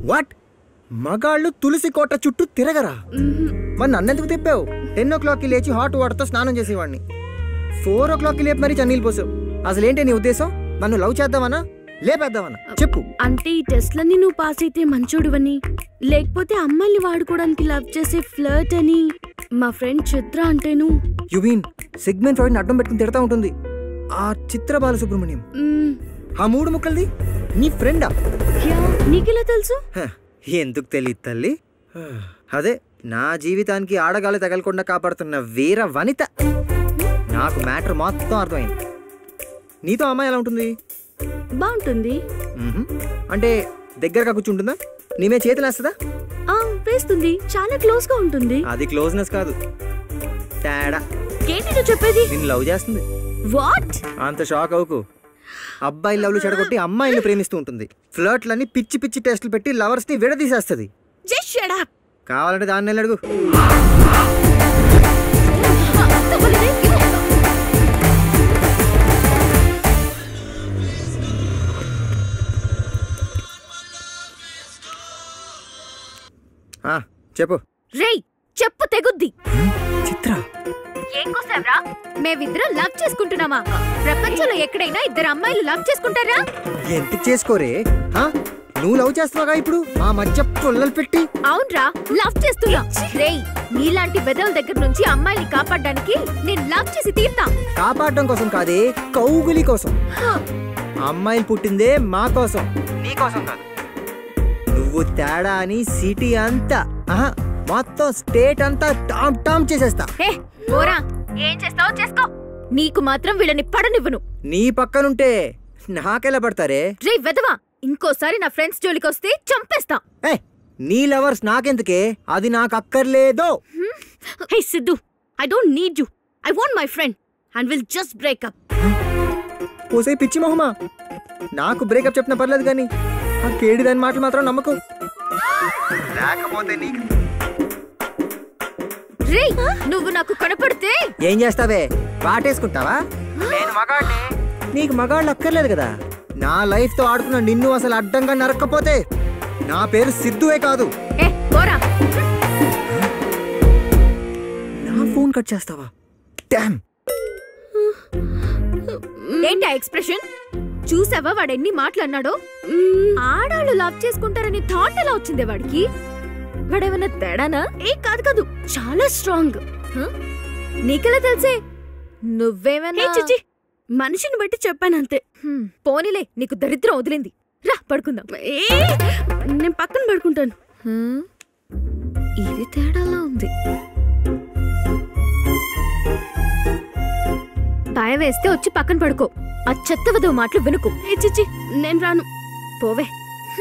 What మగాళ్ళు తులసి కోట చుట్టూ తిరగరా మరి నన్నెందుకు తిప్పావు టెన్ ఓ క్లాక్కి లేచి హాట్ వాటర్తో స్నానం చేసేవాడిని ఫోర్ ఓ క్లాక్కి లేపి మరీ చన్నీళ్ళు పోసావు అసలు ఏంటి నీ ఉద్దేశం నన్ను లవ్ చేద్దామనా లేపేద్దామనా చెప్పు అంటే ఈ టెస్ట్లన్నీ నువ్వు పాస్ అయితే మంచోడువని లేకపోతే అమ్మాయిని వాడుకోవడానికి లవ్ చేసే ఫ్లర్ట్ అని మా ఫ్రెండ్ చిత్ర అంటేను యు మీన్ సెగ్మెంట్ ఫ్రాయిడ్ అడ్డం పెట్టుకుని తిడతా ఉంటుంది ఆ చిత్ర బాలసుబ్రహ్మణ్యం మ్మ్, ఆ మూడు ముక్కలది నీ ఫ్రెండా యా, నీకెలా తెలుసు హ, ఎందుకు తెలియదు తల్లి హ, అదే నా జీవితానికి ఆడగాలి తగలకుండా కాపాడుతున్న వీర వనిత నాకు మ్యాటర్ మొత్తం అర్థమైంది నీతో అమ్మాయి ఎలా ఉంటుంది బాగుంటుంది మ్మ్హ్. అంటే దగ్గరగా కూర్చుంటుందా నీమే చేతులు వేస్తుందా ఆ వేస్తుంది చాలా క్లోజ్ గా ఉంటుంది అది క్లోజ్నెస్ కాదు తేడా ఏంటి నువ్వు చెప్పేది నిన్ను లవ్ చేస్తుంది వాట్ అంత షాక్ అవుకు అబ్బాయి లవ్లు చెడగొట్టి అమ్మాయిల్ని ప్రేమిస్తూ ఉంటుంది ఫ్లర్ట్లని పిచ్చి పిచ్చి టెస్టులు పెట్టి లవర్స్ని విడదీసేస్తుంది జస్ట్ షట్ అప్ కావాలంటే దాన్ని వెళ్ళి అడుగు ఆ, చెప్పు రేయ్ చెప్పు తెగుద్ది చిత్ర ఏం కోసావ్రా మేమిద్దరం లవ్ చేసుకుంటున్నామా ప్రపంచంలో ఎక్కడైనా ఇద్దరు అమ్మాయిలు లవ్ చేసుకుంటారా ఎందుకు చేసుకోరే ఆ? నువ్వు లవ్ చేస్తున్నావుగా ఇప్పుడు మా మధ్య పుల్లలు పెట్టి అవునరా లవ్ చేస్తున్నా రేయ్ నీలాంటి బెదల దగ్గర నుంచి అమ్మాయిని కాపాడడానికి నేను లవ్ చేసి తీరుతా కాపాడడం కోసం కాదే కౌగులి కోసం అమ్మాయిలు పుట్టిందే మా కోసం నీ కోసం కాదు నువ్వు తేడా అని సిటీ అంతా ఆహా, మొత్తం స్టేట్ అంతా టామ్ టామ్ చేసేస్తా ఏ పోరా ఏం చేస్తావో చేసుకో నీకు మాత్రం వీళ్ళని పడనివ్వను నీ పక్కనుంటే నాకెలా పడతారే రేయ్ వెదవా ఇంకోసారి నా ఫ్రెండ్స్ జోలికి వస్తే చంపేస్తా ఏ నీ లవర్స్ నాకెందుకే అది నాకు అక్కర్లేదో hey Siddhu I don't need you I want my friend and will just break up పోసే పిచ్చి మొహమా నాకు బ్రేకప్ చెప్పిన పర్లేదు కానీ ఆ కేడి దాని మాటలు మాత్రం నమ్మకు లేకపోతే నీకు రేయ్ నువ్వు నాకు కనపడితే ఏం చేస్తావే వాటేసుకుంటావా నేను మగాడిని నీకు మగాళ్ళు అక్కర్లేదు కదా నా లైఫ్ తో ఆడుకున్న నిన్ను అసలు అడ్డంగా నరక్కపోతే నా పేరు సిద్ధువే కాదు ఏ పోరా నా ఫోన్ కట్ చేస్తావా డామ్ ఏంటి ఆ ఎక్స్ప్రెషన్ చూసావా వాడు ఎన్ని మాటలు అన్నాడో ఆడాళ్ళు లవ్ చేసుకుంటారని థాట్ ఎలా వచ్చింది వాడికి వాడేమన్నా తేడానా ఏ కాదు కాదు చాలా స్ట్రాంగ్ నీకెలా తెలిసే నువ్వేమన్నా చిచి మనిషిని బట్టి చెప్పానంతే హ్మ్, పోనీలే నీకు దరిద్రం వదిలింది రా పడుకుందాం ఏ నేను పక్కన పడుకుంటాను హ్మ్, ఇది తేడాలా ఉంది భయం వేస్తే వచ్చి పక్కన పడుకో ఆ చెత్త వదవ మాటలు వినుకు ఏ చిచ్చి నేను రాను పోవే